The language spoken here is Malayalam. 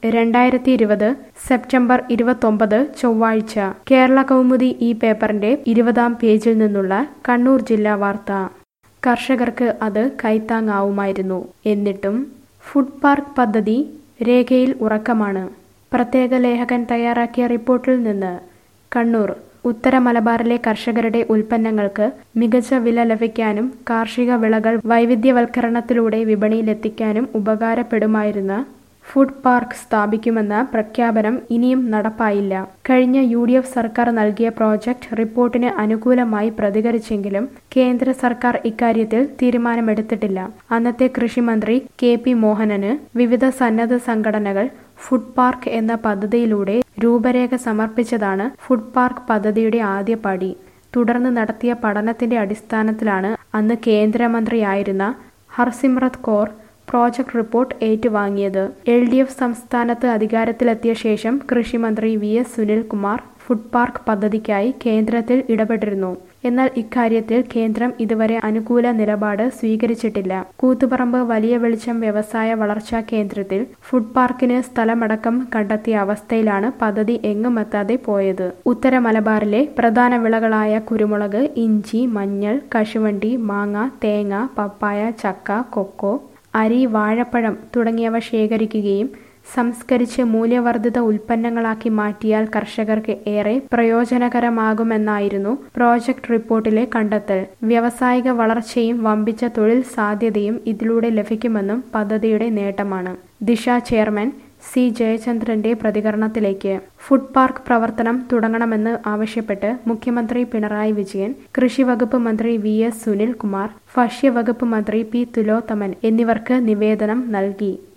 രണ്ടായിരത്തി ഇരുപത് സെപ്റ്റംബർ ഇരുപത്തൊമ്പത് ചൊവ്വാഴ്ച കേരള കൗമുദി ഈ പേപ്പറിന്റെ ഇരുപതാം പേജിൽ നിന്നുള്ള കണ്ണൂർ ജില്ലാ വാർത്ത കർഷകർക്ക് അത് കൈത്താങ്ങാവുമായിരുന്നു എന്നിട്ടും ഫുഡ് പാർക്ക് പദ്ധതി രേഖയിൽ ഉറക്കമാണ് പ്രത്യേക ലേഖകൻ തയ്യാറാക്കിയ റിപ്പോർട്ടിൽ നിന്ന് കണ്ണൂർ ഉത്തര മലബാറിലെ കർഷകരുടെ ഉൽപ്പന്നങ്ങൾക്ക് മികച്ച വില ലഭിക്കാനും കാർഷിക വിളകൾ വൈവിധ്യവൽക്കരണത്തിലൂടെ വിപണിയിലെത്തിക്കാനും ഉപകാരപ്പെടുമായിരുന്ന ഫുഡ് പാർക്ക് സ്ഥാപിക്കുമെന്ന പ്രഖ്യാപനം ഇനിയും നടപ്പായില്ല കഴിഞ്ഞ യു ഡി എഫ് സർക്കാർ നൽകിയ പ്രോജക്റ്റ് റിപ്പോർട്ടിന് അനുകൂലമായി പ്രതികരിച്ചെങ്കിലും കേന്ദ്ര സർക്കാർ ഇക്കാര്യത്തിൽ തീരുമാനമെടുത്തിട്ടില്ല അന്നത്തെ കൃഷിമന്ത്രി കെ പി മോഹനന് വിവിധ സന്നദ്ധ സംഘടനകൾ ഫുഡ് പാർക്ക് എന്ന പദ്ധതിയിലൂടെ രൂപരേഖ സമർപ്പിച്ചതാണ് ഫുഡ് പാർക്ക് പദ്ധതിയുടെ ആദ്യ പടി തുടർന്ന് നടത്തിയ പഠനത്തിന്റെ അടിസ്ഥാനത്തിലാണ് അന്ന് കേന്ദ്രമന്ത്രിയായിരുന്ന ഹർസിമ്രത് കൗർ പ്രോജക്ട് റിപ്പോർട്ട് ഏറ്റുവാങ്ങിയത് എൽ ഡി എഫ് സംസ്ഥാനത്ത് അധികാരത്തിലെത്തിയ ശേഷം കൃഷിമന്ത്രി V S Sunilkumar food park പദ്ധതിക്കായി കേന്ദ്രത്തിൽ ഇടപെട്ടിരുന്നു എന്നാൽ ഇക്കാര്യത്തിൽ കേന്ദ്രം ഇതുവരെ അനുകൂല നിലപാട് സ്വീകരിച്ചിട്ടില്ല കൂത്തുപറമ്പ് വലിയ വെളിച്ചം വ്യവസായ വളർച്ചാ കേന്ദ്രത്തിൽ ഫുഡ് പാർക്കിന് സ്ഥലമടക്കം കണ്ടെത്തിയ അവസ്ഥയിലാണ് പദ്ധതി എങ്ങുമെത്താതെ പോയത് ഉത്തര മലബാറിലെ പ്രധാന വിളകളായ കുരുമുളക് ഇഞ്ചി മഞ്ഞൾ കശുവണ്ടി മാങ്ങ തേങ്ങ പപ്പായ ചക്ക കൊക്കോ അരി വാഴപ്പഴം തുടങ്ങിയവ ശേഖരിക്കുകയും സംസ്കരിച്ച് മൂല്യവർദ്ധിത ഉൽപ്പന്നങ്ങളാക്കി മാറ്റിയാൽ കർഷകർക്ക് ഏറെ പ്രയോജനകരമാകുമെന്നായിരുന്നു പ്രോജക്ട് റിപ്പോർട്ടിലെ കണ്ടെത്തൽ വ്യാവസായിക വളർച്ചയും വമ്പിച്ച തൊഴിൽ സാധ്യതയും ഇതിലൂടെ ലഭിക്കുമെന്നും പദ്ധതിയുടെ നേട്ടമാണ് ദിശ ചെയർമാൻ സി ജയചന്ദ്രന്റെ പ്രതികരണത്തിലേക്ക് ഫുഡ് പാർക്ക് പ്രവർത്തനം തുടങ്ങണമെന്ന് ആവശ്യപ്പെട്ട് മുഖ്യമന്ത്രി പിണറായി വിജയൻ കൃഷി വകുപ്പ് മന്ത്രി വി എസ് സുനിൽകുമാർ ഭക്ഷ്യവകുപ്പ് മന്ത്രി പി തുലോത്തമൻ എന്നിവർക്ക് നിവേദനം നൽകി